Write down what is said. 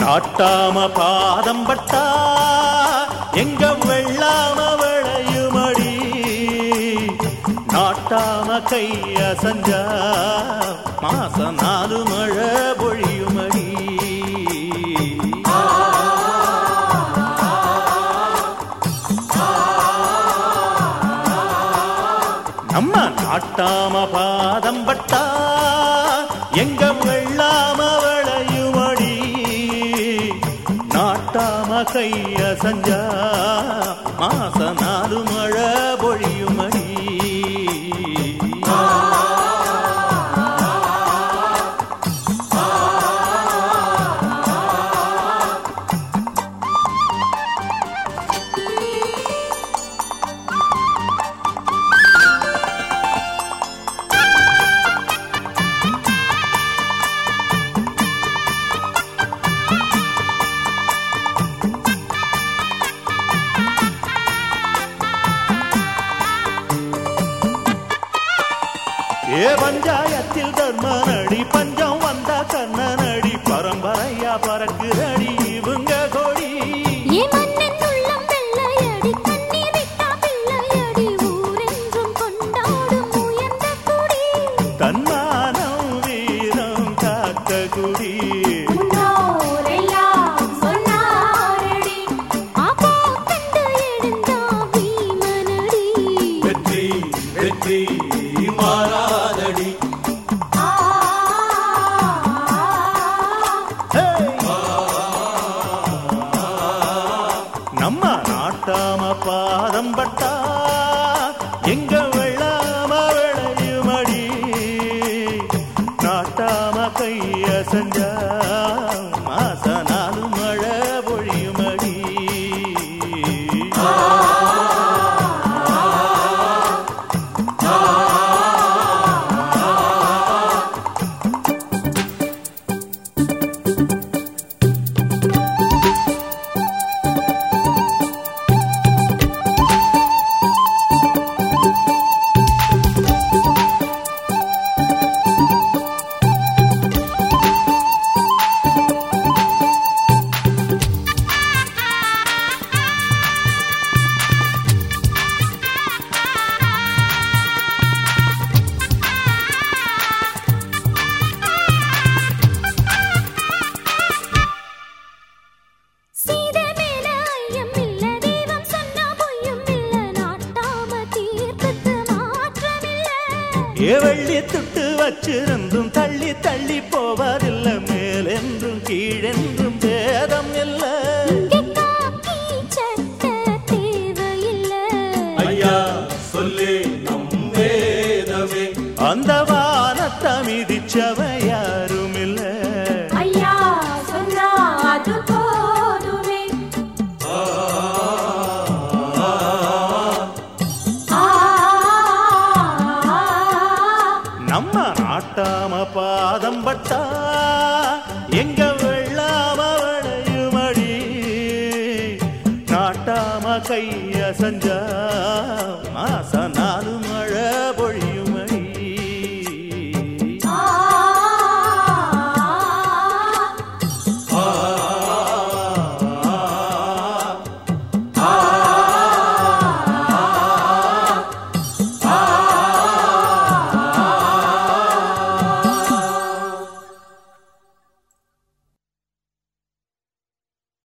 நாட்டாம பாதம் பட்டா எங்க வெள்ளாம விளையுமடி நாட்டாம கைய சஞ்சா மாசம் நாலு மழை பொழியுமடி நம்ம நாட்டாம பாதம் பட்டா எங்க வெள்ளாம விளையுமடி நாட்டாம கைய சஞ்சா மாச நாலு மழை பொழியுமடி ஏ பஞ்சாயத்தில் தர்மனடி பஞ்சம் வந்த கண்ணனடி பரம்பரையா பறக்குதடி இவங்க கொடி ஏ மன்னன் உள்ளம் வெள்ளையடி கண்ணீர் விட்டா பிள்ளையடி ஊரென்றும் கொண்டாடும் உயர்ந்த குடி தன்மானம் வீரம் காக்க குடி முன்னோரெல்லாம் சொன்னாரடி ஆப்போ கண்டு எழுந்தா வீமனடி வெற்றி வெற்றி மாறாதடி ஆ நம்ம நாட்டாம பாதம் பட்டா எங்க வெள்ளாம விளையுமடி நாட்டாம கைய செஞ்சா மாச நாலு மழை பொழியுமடி சீதை மேல ஐயம் இல்ல தெய்வம் சொன்னா பொய்யும் இல்ல நாட்டாம தீர்ப்புக்கு மாற்றமில்ல ஏ வெள்ளி துட்டு வச்சிருந்தும் தள்ளி தள்ளி போவதில்லை மேலென்றும் கீழென்றும் பேதம் இல்லை இங்க காக்கி சட்டை தேவையில்ல ஐயா சொல்லு நம் வேதமே அந்த வானத்தை மிதிச்சவ யாரும் இல்ல ஐயா சொன்னா அது போதுமே ஆ நம்ம நாட்டாம பாதம் பட்டா எங்க வெள்ளாம விளையுமடி நாட்டாம கைய சஞ்சா மாச நாலு மழை